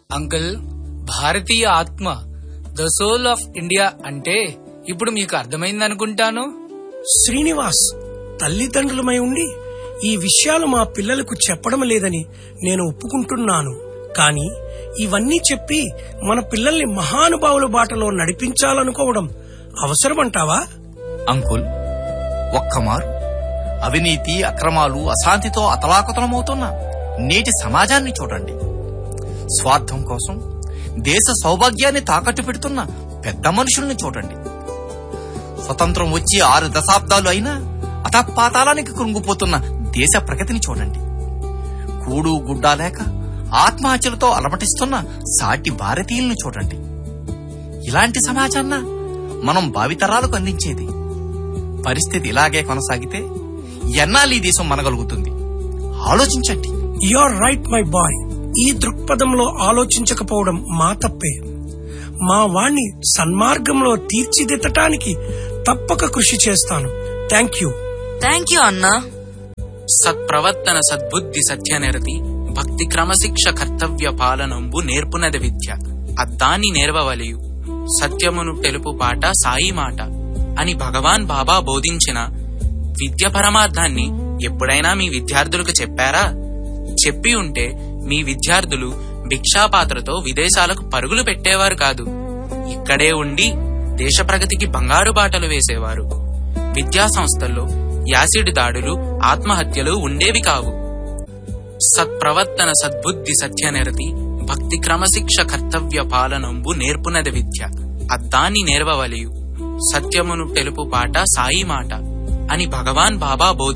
uncle భారతీయ ఆత్మ the soul of India అంటే ఇప్పుడు మీకు అర్థమైందనుకుంటాను శ్రీనివాస్ తల్లిదండ్రులమై ఉండి ఈ విషయాలు మా పిల్లలకు చెప్పడం లేదని నేను ఒప్పుకుంటున్నాను కానీ ఇవన్నీ చెప్పి మన పిల్లల్ని మహానుభావుల బాటలో నడిపించాలనుకోవడం అవసరమంటావా అంకుల్ ఒక్కమారు అవినీతి అక్రమాలు అశాంతితో అతలాకుతలమవుతున్న నేటి సమాజాన్ని చూడండి స్వార్థం కోసం దేశ సౌభాగ్యాన్ని తాకట్టు పెడుతున్న పెద్ద మనుషుల్ని చూడండి స్వతంత్రం వచ్చి ఆరు దశాబ్దాలు అయినా అతపాతాళానికి కృంగిపోతున్న దేశ ప్రగతిని చూడండి కూడు గుడ్డ లేక ఆత్మహత్యలతో అలమటిస్తున్న సాటి భారతీయుల్ని చూడండి ఇలాంటి సమాజాన్న మనం భావితరాలకు అందించేది పరిస్థితి ఇలాగే కొనసాగితే ఎన్నాళ్ళు ఈ దేశం మనగలుగుతుంది ఆలోచించండి యూఆర్ రైట్ మై బాయ్ ఈ దృక్పథంలో ఆలోచించకపోవడం మా తప్పే మా వాణ్ణి సన్మార్గంలో తీర్చిదిద్దటానికి తప్పక కృషి చేస్తాను థ్యాంక్ యూ థ్యాంక్ యూ అన్నా సత్ప్రవర్తన సద్బుద్ధి సత్యనిరతి భక్తి క్రమశిక్ష కర్తవ్య పాలనంబు నేర్పునది విద్య అద్దాన్ని నేర్వవలియు సత్యమును తెలుపు పాట సాయి మాట అని భగవాన్ బాబా బోధించిన విద్య పరమార్థాన్ని ఎప్పుడైనా మీ విద్యార్థులకు చెప్పారా చెప్పి ఉంటే మీ విద్యార్థులు భిక్షాపాత్రతో విదేశాలకు పరుగులు పెట్టేవారు కాదు ఇక్కడే ఉండి దేశ ప్రగతికి బంగారు బాటలు వేసేవారు విద్యా సంస్థల్లో యాసిడ్ దాడులు ఆత్మహత్యలు ఉండేవి కావు సత్ప్రవర్తన సద్బుద్ధి సత్యనిరతి భక్తి క్రమశిక్ష కర్తవ్య పాలనంబు నేర్పునది విద్య అద్దాన్ని నేర్వవలియు సత్యమును తెలుపు పాట సాయి మాట అని భగవాన్ బాబా బోధి